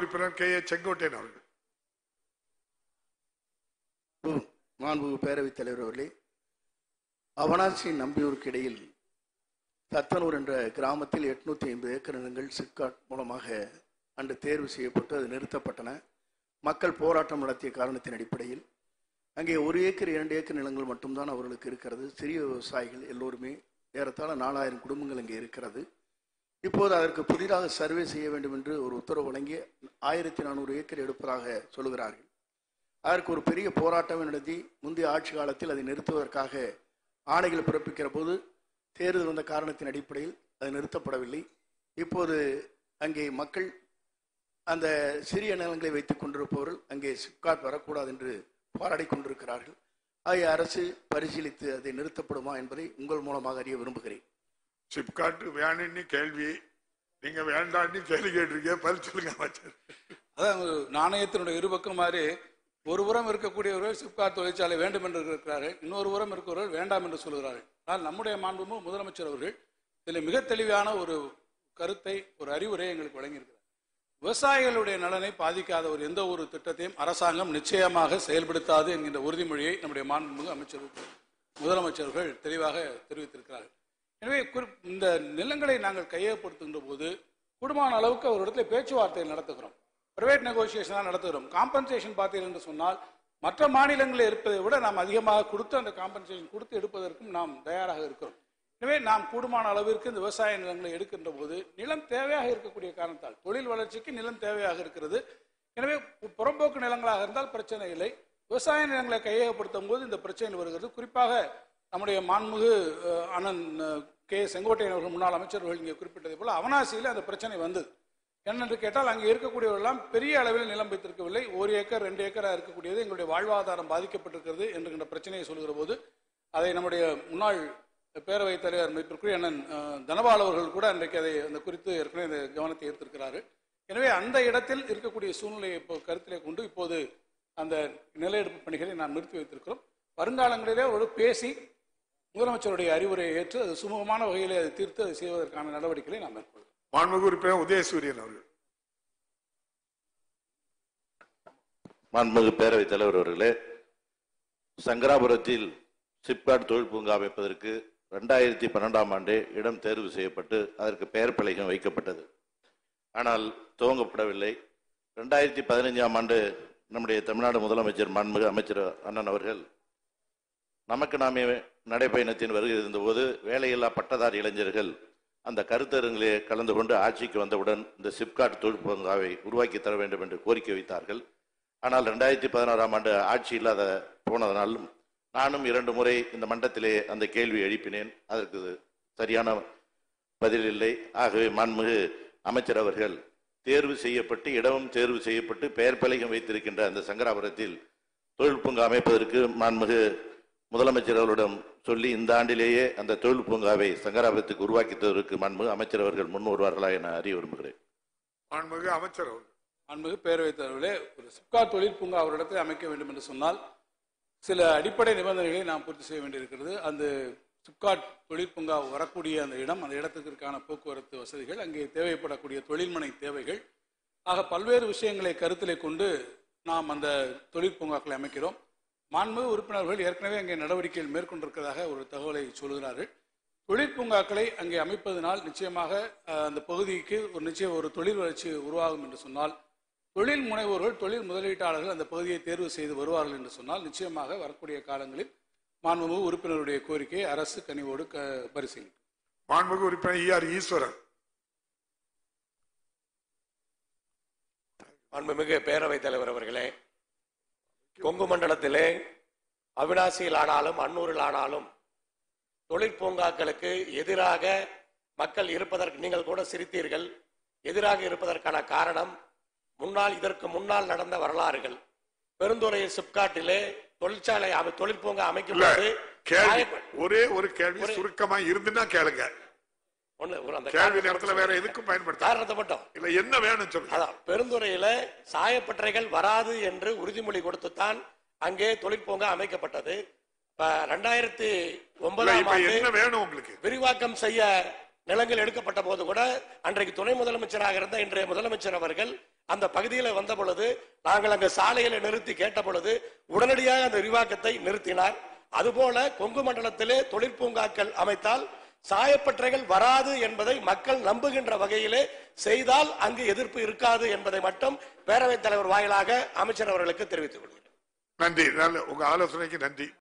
உறுப்பினர் K A Sengottaiyan அவர்கள் மாண்புமிகு பேரவைத் தலைவர் அவர்களே அவனாசி நம்பியூருக்கு இடையில் தத்தனூர் என்ற கிராமத்தில் எட்நூத்தி ஐம்பது ஏக்கர் நிலங்கள் சிப்காட் மூலமாக அன்று தேர்வு செய்யப்பட்டு அது நிறுத்தப்பட்டன மக்கள் போராட்டம் நடத்திய காரணத்தின் அடிப்படையில் அங்கே ஒரு ஏக்கர் இரண்டு ஏக்கர் நிலங்கள் மட்டும்தான் அவர்களுக்கு இருக்கிறது சிறிய விவசாயிகள் எல்லோருமே ஏறத்தாழ நாலாயிரம் குடும்பங்கள் அங்கே இருக்கிறது இப்போது அதற்கு புதிதாக சர்வே செய்ய வேண்டும் என்று ஒரு உத்தரவு வழங்கி ஆயிரத்தி நானூறு ஏக்கர் எடுப்பதாக சொல்லுகிறார்கள் அதற்கு ஒரு பெரிய போராட்டமே நடத்தி முந்தைய ஆட்சி காலத்தில் அதை நிறுத்துவதற்காக ஆணைகள் பிறப்பிக்கிற போது தேர்தல் வந்த காரணத்தின் அடிப்படையில் அது நிறுத்தப்படவில்லை இப்போது அங்கே மக்கள் அந்த சிறிய நிலங்களை வைத்துக் கொண்டிருப்பவர்கள் அங்கே சிப்காட் வரக்கூடாது என்று போராடி கொண்டிருக்கிறார்கள் ஆகிய அரசு பரிசீலித்து அதை நிறுத்தப்படுமா என்பதை உங்கள் மூலமாக அறிய விரும்புகிறேன் சிப்காட் வேணும்னு கேள்வி நீங்க வேண்டாம்னு கேள்வி கேட்டிருக்கீங்க பதில் சொல்லுங்க அமைச்சர் அதான் ஒரு நாணயத்தினுடைய இருபக்கம் மாதிரி ஒரு புறம் இருக்கக்கூடியவர்கள் சிப்காட் தொழிற்சாலை வேண்டும் என்று இருக்கிறார்கள் இன்னொரு புறம் இருக்கிறவர்கள் வேண்டாம் என்று சொல்கிறார்கள் ஆனால் நம்முடைய மாண்புமிகு முதலமைச்சர் அவர்கள் இதில் மிக தெளிவான ஒரு கருத்தை ஒரு அறிவுரை எங்களுக்கு வழங்கியிருக்கிறார் விவசாயிகளுடைய நலனை பாதிக்காத ஒரு எந்த ஒரு திட்டத்தையும் அரசாங்கம் நிச்சயமாக செயல்படுத்தாது என்கின்ற உறுதிமொழியை நம்முடைய மாண்புமிகு அமைச்சர் முதலமைச்சர்கள் தெளிவாக தெரிவித்திருக்கிறார்கள் எனவே குறி- இந்த நிலங்களை நாங்கள் கையகப்படுத்துகின்ற போது கூடுமான அளவுக்கு அவரிடத்தில் பேச்சுவார்த்தை நடத்துகிறோம் பிரைவேட் நெகோசியேஷன் நடத்துகிறோம் காம்பன்சேஷன் பார்த்தீர்கள் என்று சொன்னால் மற்ற மாநிலங்களில் இருப்பதை விட நாம் அதிகமாக கொடுத்து அந்த காம்பன்சேஷன் கொடுத்து எடுப்பதற்கும் நாம் தயாராக இருக்கிறோம் எனவே நாம் கூடுமான அளவிற்கு இந்த விவசாய நிலங்களை எடுக்கின்ற போது நிலம் தேவையாக இருக்கக்கூடிய காரணத்தால் தொழில் வளர்ச்சிக்கு நிலம் தேவையாக இருக்கிறது எனவே பு- புறம்போக்கு நிலங்களாக இருந்தால் பிரச்சனை இல்லை விவசாய நிலங்களை கையகப்படுத்தும் போது இந்த பிரச்சனை வருகிறது குறிப்பாக நம்முடைய மாண்புமிகு அஹ், அண்ணன் அஹ், கே செங்கோட்டையன் அவர்கள் முன்னாள் அமைச்சர்கள் இங்கே குறிப்பிட்டதை போல அவனாசியில் அந்த பிரச்சனை வந்தது என்னென்று கேட்டால் அங்கே இருக்கக்கூடியவர்களெல்லாம் பெரிய அளவில் நிலம் வைத்திருக்கவில்லை ஒரு ஏக்கர் ரெண்டு ஏக்கராக இருக்கக்கூடியது எங்களுடைய வாழ்வாதாரம் பாதிக்கப்பட்டிருக்கிறது என்கின்ற பிரச்சனையை சொல்கிற போது அதை நம்முடைய முன்னாள் பேரவைத் தலைவர் மதிப்பிற்குரிய அண்ணன் அஹ், தனபால் அவர்கள் கூட அன்றைக்கு அதை அந்த குறித்து ஏற்கனவே இந்த கவனத்தை ஈர்த்திருக்கிறார்கள் எனவே அந்த இடத்தில் இருக்கக்கூடிய சூழ்நிலையை இப்போ கருத்திலே கொண்டு இப்போது அந்த நிலையெடுப்பு பணிகளை நாம் நிறுத்தி வைத்திருக்கிறோம் வருங்காலங்களிலே ஒரு பேசி முதலமைச்சருடைய அறிவுரையை ஏற்று அது சுமூகமான வகையிலே அதை தீர்த்து அதை செய்வதற்கான நடவடிக்கைகளை நாம் மேற்கொள்வோம் மாண்புமிகு உறுப்பினர் உதயசூரியன் அவர்கள் மாண்புமிகு பேரவைத் தலைவர் அவர்களே சங்கராபுரத்தில் சிப்காட் தொழில் பூங்கா அமைப்பதற்கு ரெண்டாயிரத்தி பன்னெண்டாம் ஆண்டே இடம் தேர்வு செய்யப்பட்டு அதற்கு பெயர் பலகையும் வைக்கப்பட்டது ஆனால் துவங்கப்படவில்லை ரெண்டாயிரத்தி பதினைஞ்சாம் ஆண்டு நம்முடைய தமிழ்நாடு முதலமைச்சர் மாண்புமிகு அமைச்சர் அண்ணன் அவர்கள் நமக்கு நாமே நடைப்பயணத்தின் வருகை இருந்தபோது வேலையில்லா பட்டதாரி இளைஞர்கள் அந்த கருத்தரங்கிலே கலந்து கொண்டு ஆட்சிக்கு வந்தவுடன் இந்த சிப்காட் தொழில் பூங்காவை உருவாக்கி தர வேண்டும் என்று கோரிக்கை வைத்தார்கள் ஆனால் ரெண்டாயிரத்தி பதினாறாம் ஆண்டு ஆட்சி இல்லாத போனதனாலும் நானும் இரண்டு முறை இந்த மண்டத்திலே அந்த கேள்வி எழுப்பினேன் அதற்கு சரியான பதில் இல்லை ஆகவே மாண்புமிகு அமைச்சர் அவர்கள் தேர்வு செய்யப்பட்டு இடமும் தேர்வு செய்யப்பட்டு பெயர் பலகம் வைத்திருக்கின்ற அந்த சங்கராபுரத்தில் தொழில் பூங்கா அமைப்பதற்கு மாண்புமிகு முதலமைச்சர் அவர்களிடம் சொல்லி இந்த ஆண்டிலேயே அந்த தொழில் பூங்காவை சங்கராபுரத்துக்கு உருவாக்கி தருவதற்கு மாண்புமிகு அமைச்சர் அவர்கள் முன் வருவார்களா என அறிய விரும்புகிறேன் மாண்புமிகு அமைச்சர் அவர்கள் அன்புமிகு பேரவைத் தலைவர்களே ஒரு சிப்காட் தொழில் பூங்கா ஒரு இடத்தில் அமைக்க வேண்டும் என்று சொன்னால் சில அடிப்படை நிபந்தனைகளை நாம் பூர்த்தி செய்ய வேண்டியிருக்கிறது அந்த சிப்காட் தொழில் பூங்கா வரக்கூடிய அந்த இடம் அந்த இடத்துக்கிற்கான போக்குவரத்து வசதிகள் அங்கே தேவைப்படக்கூடிய தொழில்முனை தேவைகள் ஆக பல்வேறு விஷயங்களை கருத்திலே கொண்டு நாம் அந்த தொழில் பூங்காக்களை அமைக்கிறோம் மாண்புமிகு உறுப்பினர்கள் ஏற்கனவே அங்கே நடவடிக்கைகள் மேற்கொண்டிருக்கிறதாக ஒரு தகவலை சொல்கிறார்கள் தொழிற்பூங்காக்களை அங்கே அமைப்பதனால் நிச்சயமாக அஹ், அந்த பகுதிக்கு ஒரு நிச்சயம் ஒரு தொழில் வளர்ச்சி உருவாகும் என்று சொன்னால் தொழில் முனைவோர்கள் தொழில் முதலீட்டாளர்கள் அந்த பகுதியை தேர்வு செய்து வருவார்கள் என்று சொன்னால் நிச்சயமாக வரக்கூடிய காலங்களில் மாண்புமிகு உறுப்பினருடைய கோரிக்கையை அரசு கனிவோடு க பரிசீலிக்கும் மாண்புமிகு உறுப்பினர் ஈஆர் ஈஸ்வரன் மாண்புமிகு பேரவைத் தலைவர் அவர்களே கொங்கு மண்டலத்திலே அவினாசியில் ஆனாலும் அன்னூரில் ஆனாலும் தொழிற்பூங்காக்களுக்கு எதிராக மக்கள் இருப்பதற்கு நீங்கள் கூட சிரித்தீர்கள் எதிராக இருப்பதற்கான காரணம் முன்னால் இதற்கு முன்னால் நடந்த வரலாறுகள் பெருந்துறை சிப்காட்டிலே தொழிற்சாலை அமை- தொழிற்பூங்கா இல்ல அமைக்கும்போது கேள்வி சாயப்ப- ஒரே ஒரு கேள்வி ஒரே- சுருக்கமா இருந்துன்னா கேளுங்க ஒண்ணு, ஒரு அந்த கேள்வி காரணத்தை நேரத்துல வேற மட்டும் எதுக்கும் பயன்படுத்த காரணத்தை மட்டும் இல்ல என்ன வேணும் சொல்லுங்க அதான் பெருந்துறையில சாயப்பட்டறைகள் வராது என்று உறுதிமொழி கொடுத்துத்தான் அங்கே தொழிற்பூங்கா அமைக்கப்பட்டது இப்ப ரெண்டாயிரத்தி இல்ல ஒன்பதாம் இப்ப ஆண்டு என்ன வேணும் உங்களுக்கு விரிவாக்கம் செய்ய நிலங்கள் எடுக்கப்பட்ட போது கூட அன்றைக்கு துணை முதலமைச்சராக இருந்த இன்றைய முதலமைச்சர் அவர்கள் அந்த பகுதியில வந்த பொழுது நாங்கள் அங்க சாலையில நிறுத்தி கேட்ட பொழுது உடனடியாக அந்த விரிவாக்கத்தை நிறுத்தினார் அதுபோல கொங்கு மண்டலத்திலே தொழிற்பூங்காக்கள் அமைத்தால் சாயப்பட்டறைகள் வராது என்பதை மக்கள் நம்புகின்ற வகையிலே செய்தால் அங்கு எதிர்ப்பு இருக்காது என்பதை மட்டும் பேரவைத் தலைவர் வாயிலாக அமைச்சர் அவர்களுக்கு தெரிவித்துக் கொள்கிறேன் நன்றி நல்ல உங்க ஆலோசனைக்கு நன்றி